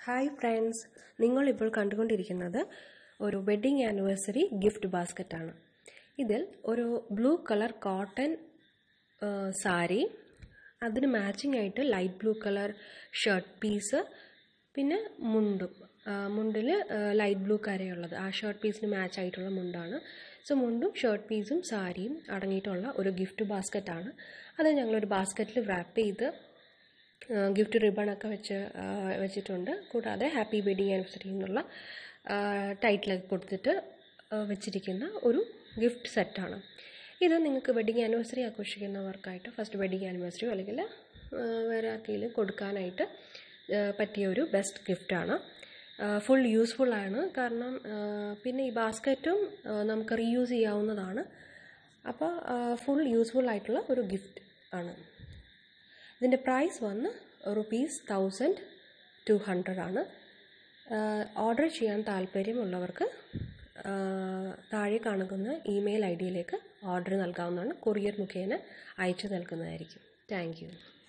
hi friends നിങ്ങളിപ്പോൾ കണ്ടുകൊണ്ടിരിക്കുന്നത് ഒരു വെഡ്ഡിംഗ് ആനിവേഴ്സറി ഗിഫ്റ്റ് ബാസ്ക്കറ്റാണ് ഇതിൽ ഒരു ബ്ലൂ കളർ കോട്ടൺ സാരി അതിന് മാച്ചിങ് ആയിട്ട് light blue colour shirt piece പിന്നെ മുണ്ടും മുണ്ടിൽ ലൈറ്റ് ബ്ലൂ കരയുള്ളത് ആ ഷർട്ട് പീസിന് മാച്ച് ആയിട്ടുള്ള മുണ്ടാണ് സോ മുണ്ടും ഷർട്ട് പീസും സാരിയും അടങ്ങിയിട്ടുള്ള ഒരു ഗിഫ്റ്റ് ബാസ്ക്കറ്റാണ് അത് ഞങ്ങളൊരു ബാസ്ക്കറ്റിൽ റാപ്പ് ചെയ്ത് ഗിഫ്റ്റ് റിബണൊക്കെ വെച്ച് വെച്ചിട്ടുണ്ട് കൂടാതെ ഹാപ്പി വെഡിങ് ആനിവേഴ്സറി എന്നുള്ള ടൈറ്റിലൊക്കെ കൊടുത്തിട്ട് വെച്ചിരിക്കുന്ന ഒരു ഗിഫ്റ്റ് സെറ്റാണ് ഇത് നിങ്ങൾക്ക് വെഡിങ് ആനിവേഴ്സറി ആഘോഷിക്കുന്നവർക്കായിട്ട് ഫസ്റ്റ് വെഡിങ് ആനിവേഴ്സറിയോ അല്ലെങ്കിൽ വേറെ ആർക്കെങ്കിലും കൊടുക്കാനായിട്ട് പറ്റിയ ഒരു ബെസ്റ്റ് ഗിഫ്റ്റാണ് ഫുൾ യൂസ്ഫുൾ ആണ് കാരണം പിന്നെ ഈ ബാസ്ക്കറ്റും നമുക്ക് റീയൂസ് ചെയ്യാവുന്നതാണ് അപ്പോൾ ഫുൾ യൂസ്ഫുൾ ആയിട്ടുള്ള ഒരു ഗിഫ്റ്റ് ആണ് ഇതിൻ്റെ പ്രൈസ് വന്ന് റുപ്പീസ് തൗസൻഡ് ടു ഹൺഡ്രഡ് ആണ് ഓർഡർ ചെയ്യാൻ താല്പര്യമുള്ളവർക്ക് താഴെ കാണുന്ന ഇമെയിൽ ഐ ഡിയിലേക്ക് ഓർഡർ നൽകാവുന്നതാണ് കൊറിയർ മുഖേന അയച്ചു നൽകുന്നതായിരിക്കും താങ്ക്